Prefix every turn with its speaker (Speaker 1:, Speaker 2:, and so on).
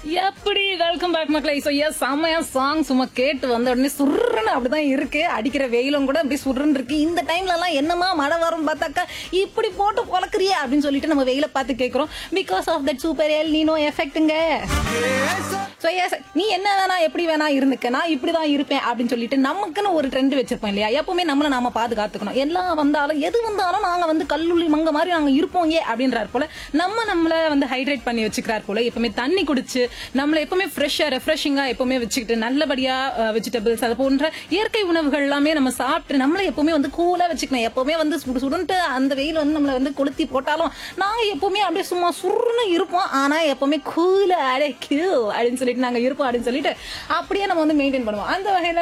Speaker 1: எப்படி welcome back மக்களே so yes செம்மையா சாங் சும்மா கேட்டு வந்த உடனே சுருன்னு அப்படிதான் இருக்கு அடிக்கிற வெயிலும் கூட அப்படி சுருன்னு இருக்கு இந்த டைம்ல எல்லாம் என்னமா மழை வரும் பார்த்தாக்கா இப்படி போட்டு பொழக்கிறியே அப்படின்னு சொல்லிட்டு நம்ம வெயில பார்த்து கேட்கிறோம் because of that super El Nino எஃபெக்ட்டுங்க ஸோ எஸ் நீ என்ன வேணா எப்படி வேணா இருந்துக்க நான் இப்படிதான் இருப்பேன் அப்படின்னு சொல்லிட்டு நமக்குன்னு ஒரு ட்ரெண்ட் வச்சிருப்போம் இல்லையா எப்பவுமே நம்மள நாம பாதுகாத்துக்கணும் எல்லாம் வந்தாலும் எது வந்தாலும் நாங்க வந்து கல்லுள்ளி மங்க மாதிரி நாங்க இருப்போம் ஏ அப்படின்றார் போல நம்ம நம்மள வந்து ஹைட்ரேட் பண்ணி வச்சுக்கிறார் போல எப்பவுமே தண்ணி குடிச்சு நம்மள எப்பவுமே ஃப்ரெஷ்ஷா ரெஃப்ரெஷிங்கா எப்பவுமே வச்சுக்கிட்டு நல்லபடியா வெஜிடபிள்ஸ் அது போன்ற இயற்கை உணவுகள் எல்லாமே நம்ம சாப்பிட்டு நம்மள எப்பவுமே வந்து கூலா வச்சுக்கணும் எப்பவுமே வந்து சுடு சுடுன்ட்டு அந்த வெயில் வந்து நம்மள வந்து கொளுத்தி போட்டாலும் நாங்க எப்பவுமே அப்படியே சும்மா சுருன்னு இருப்போம் ஆனா எப்பவுமே கூலா அடே கியூ அப்படின்னு சொல்லிட்டு நாங்க இருப்போம் அப்படின்னு சொல்லிட்டு அப்படியே நம்ம வந்து மெயின்டைன் பண்ணுவோம் அந்த வகையில